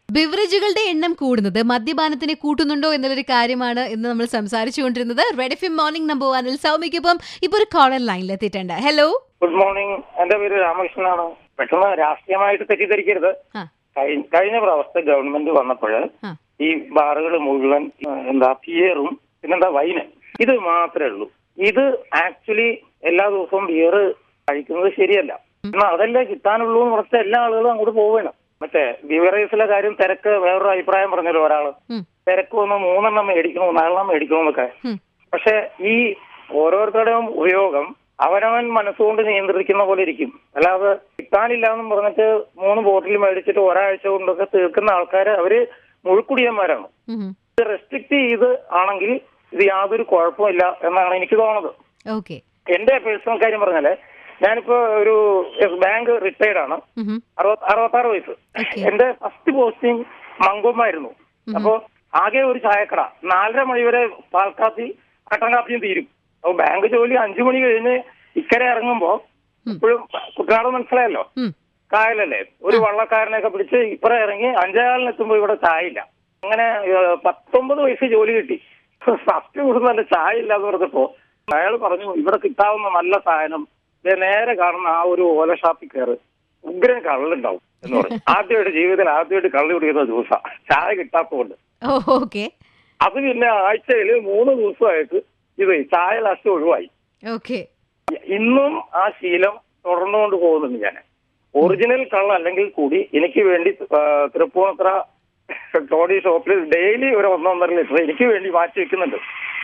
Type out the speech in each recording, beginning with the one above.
ബിവറേജുകളുടെ എണ്ണം കൂടുന്നത് മദ്യപാനത്തിനെ കൂട്ടുന്നുണ്ടോ എന്നുള്ളൊരു കാര്യമാണ് ഇന്ന് നമ്മൾ സംസാരിച്ചുകൊണ്ടിരുന്നത് റെഡ് എഫ് മോർണിംഗ് നമ്പർ വണ്ണിൽ സൗമ്യക്കൊപ്പം ഇപ്പൊ ഒരു കോളർ ലൈനിൽ എത്തിയിട്ടുണ്ട് ഹലോ ഗുഡ് മോർണിംഗ് എന്റെ പേര് രാമകൃഷ്ണനാണ് പെട്ടെന്ന് രാഷ്ട്രീയമായിട്ട് തെറ്റിദ്ധരിക്കരുത് ആ കഴി- കഴിഞ്ഞ പ്രാവശ്യത്തെ ഗവൺമെന്റ് വന്നപ്പോൾ ആ. ഈ ബാറുകൾ മുഴുവൻ ആ, എന്താ ബിയറും പിന്നെന്താ വൈന് ഇത് മാത്രമേ ഉള്ളൂ ഇത് ആക്ച്വലി എല്ലാ ദിവസവും ബിയർ കഴിക്കുന്നത് ശരിയല്ല എന്നാൽ അതല്ലേ കിട്ടാനുള്ളൂ എന്ന് പറഞ്ഞ എല്ലാ ആളുകളും അങ്ങോട്ട് പോവുകയാണ് മറ്റേ ബിവറേഴ്സിലെ കാര്യം തിരക്ക് വേറൊരു അഭിപ്രായം പറഞ്ഞല്ലോ ഒരാള് ഉം, തിരക്ക് വന്ന് മൂന്നെണ്ണം മേടിക്കണോ നാലെണ്ണം മേടിക്കണോ എന്നൊക്കെ ഉം. പക്ഷെ ഈ ഓരോരുത്തരുടെയും ഉപയോഗം അവനവൻ മനസ്സുകൊണ്ട് നിയന്ത്രിക്കുന്ന പോലെ ഇരിക്കും അല്ലാതെ കിട്ടാനില്ല എന്നും പറഞ്ഞിട്ട് മൂന്ന് ബോട്ടിൽ മേടിച്ചിട്ട് ഒരാഴ്ച കൊണ്ടൊക്കെ തീർക്കുന്ന ആൾക്കാർ അവര് മുഴുക്കുടിയന്മാരാണ് ഉം. ഇത് റെസ്ട്രിക്ട് ചെയ്ത് ആണെങ്കിൽ ഇത് യാതൊരു കുഴപ്പമില്ല എന്നാണ് എനിക്ക് തോന്നുന്നത് ഓക്കെ എന്റെ പേഴ്സണൽ കാര്യം പറഞ്ഞാല് ഞാനിപ്പോ ഒരു ബാങ്ക് റിട്ടയർഡ് ആണ് ഉം, അറുപത്തി അറുപത്താറ് വയസ്സ് Okay. എന്റെ ഫസ്റ്റ് പോസ്റ്റിംഗ് മങ്കൊമ്മായിരുന്നു അപ്പോ ആകെ ഒരു ചായക്കട നാലര മണി വരെ പാൽക്കാപ്പി കട്ടൻ കാപ്പിയും തീരും അപ്പൊ ബാങ്ക് ജോലി അഞ്ചു മണി കഴിഞ്ഞ് ഇക്കരെ ഇറങ്ങുമ്പോ ഇപ്പോഴും കുട്ടനാട് മനസ്സിലായല്ലോ ഉം. കായലല്ലേ ഒരു വള്ളക്കാരനെയൊക്കെ പിടിച്ച് ഇപ്പറ ഇറങ്ങി അഞ്ചേകാലിന് എത്തുമ്പോ ഇവിടെ ചായ ഇല്ല അങ്ങനെ ഏഹ്, പത്തൊമ്പത് വയസ്സ് ജോലി കിട്ടി ഫസ്റ്റ് കൂടുന്നല്ല ചായ ഇല്ലാന്ന് പറഞ്ഞപ്പോ അയാൾ പറഞ്ഞു ഇവിടെ കിട്ടാവുന്ന നല്ല സാധനം ദേ നേരെ കാണുന്ന ആ ഒരു ഓല ഷാപ്പിൽ കയറ് ഉഗ്രൻ കള്ളുണ്ടാവും എന്ന് പറഞ്ഞു ആദ്യമായിട്ട് ജീവിതത്തിൽ ആദ്യമായിട്ട് കള്ളു കുടിക്കുന്ന ദിവസം ചായ കിട്ടാത്തതുകൊണ്ട് ഓ ഓക്കെ അത് പിന്നെ ആഴ്ചയിൽ മൂന്ന് ദിവസമായിട്ട് ഇത് ചായ ലാസ്റ്റ് ഒഴിവായി ഓക്കെ ഇന്നും ആ ശീലം തുടർന്നുകൊണ്ട് പോകുന്നുണ്ട് ഞാൻ ഒറിജിനൽ കള്ള അല്ലെങ്കിൽ കൂടി എനിക്ക് വേണ്ടി ആ, തൃപ്പൂണിത്തുറ ടോഡി ഷോപ്പിൽ ഡെയിലി ഒരു ഒന്നൊന്നര ലിറ്റർ എനിക്ക് വേണ്ടി മാറ്റി വെക്കുന്നുണ്ട്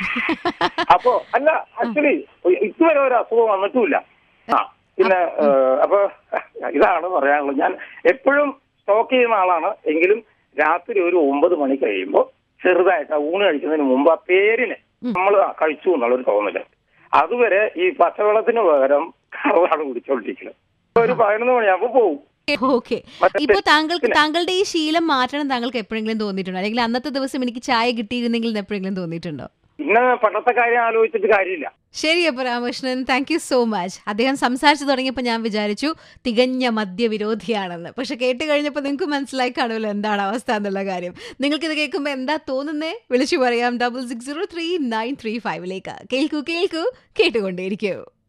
അപ്പോ അല്ല ആക്ച്വലി ഇതുവരെ ഒരു അസുഖം വന്നിട്ടുമില്ല ആ പിന്നെ ആ, അപ്പൊ ഇതാണ് പറയാനുള്ളത് ഞാൻ എപ്പോഴും സ്റ്റോക്ക് ചെയ്യുന്ന ആളാണ് എങ്കിലും രാത്രി ഒരു ഒമ്പത് മണി കഴിയുമ്പോൾ ചെറുതായിട്ട് ആ ഊണ് കഴിക്കുന്നതിന് മുമ്പ് ആ പേരിന് നമ്മൾ കഴിച്ചു എന്നുള്ളൊരു തോന്നല് അതുവരെ ഈ പച്ചവെള്ളത്തിന് പകരം കറവാണ് കുടിച്ചോണ്ടിരിക്കുന്നത് ഇപ്പൊ ഒരു പതിനൊന്ന് മണിയാകുമ്പോ പോകും ഓക്കെ മറ്റേ ഇപ്പൊ താങ്കൾക്ക് പിന്നെ- താങ്കളുടെ ഈ ശീലം മാറ്റണം താങ്കൾക്ക് എപ്പോഴെങ്കിലും തോന്നിയിട്ടുണ്ടോ അല്ലെങ്കിൽ അന്നത്തെ ദിവസം എനിക്ക് ചായ കിട്ടിയിരുന്നെങ്കിൽ എന്ന് എപ്പോഴെങ്കിലും തോന്നിയിട്ടുണ്ടോ പിന്നെ പണ്ടത്തെ കാര്യം ആലോചിച്ചിട്ട് കാര്യമില്ല ശരി അപ്പൊ Ramakrishnan thank you so much അദ്ദേഹം സംസാരിച്ചു തുടങ്ങിയപ്പോൾ ഞാൻ വിചാരിച്ചു തികഞ്ഞ മദ്യവിരോധിയാണെന്ന് പക്ഷെ കേട്ട് കഴിഞ്ഞപ്പോൾ നിങ്ങൾക്ക് മനസ്സിലായി കാണുമല്ലോ എന്താണ് അവസ്ഥ എന്നുള്ള കാര്യം നിങ്ങൾക്ക് ഇത് കേൾക്കുമ്പോൾ എന്താ തോന്നുന്നേ വിളിച്ചു പറയാം double six zero three nine three ഫൈവിലേക്ക് കേൾക്കൂ കേൾക്കൂ കേട്ടുകൊണ്ടേയിരിക്കൂ